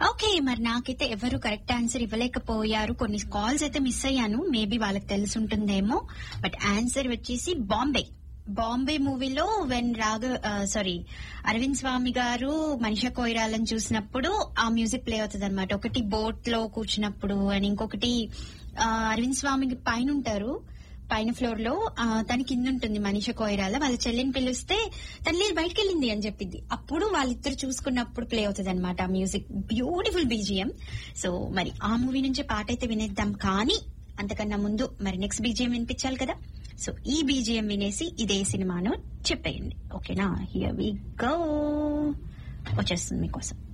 okay మరి నాకైతే ఎవరు కరెక్ట్ ఆన్సర్ ఇవ్వలేకపోయారు కొన్ని కాల్స్ అయితే మిస్ అయ్యాను మేబీ వాళ్ళకి తెలిసి ఉంటుందేమో బట్ ఆన్సర్ వచ్చేసి బాంబే బాంబే మూవీలో వెన్ రాఘ సారీ అరవింద్ స్వామి గారు మనిష కోయిరాలను చూసినప్పుడు ఆ మ్యూజిక్ ప్లే అవుతుంది అనమాట ఒకటి బోట్ లో కూర్చున్నప్పుడు అండ్ ఇంకొకటి ఆ, అరవింద్ స్వామి పైన ఉంటారు పైన ఫ్లోర్ లో ఆ, తన కింద ఉంటుంది మనిష కోయిరాల వాళ్ళ చెల్లిని పిలిస్తే తను లేదు బయటకు వెళ్ళింది అని చెప్పింది అప్పుడు వాళ్ళిద్దరు చూసుకున్నప్పుడు ప్లే అవుతుంది అనమాట ఆ మ్యూజిక్ బ్యూటిఫుల్ బీజిఎం సో మరి ఆ మూవీ నుంచే పాట అయితే వినేద్దాం కానీ అంతకన్నా ముందు మరి నెక్స్ట్ బీజిఎం వినిపించాలి కదా సో ఈ బీజిఎం వినేసి ఇదే సినిమాను చెప్పేయండి ఓకేనా హియర్ వి గో వచ్చేస్తుంది మీకోసం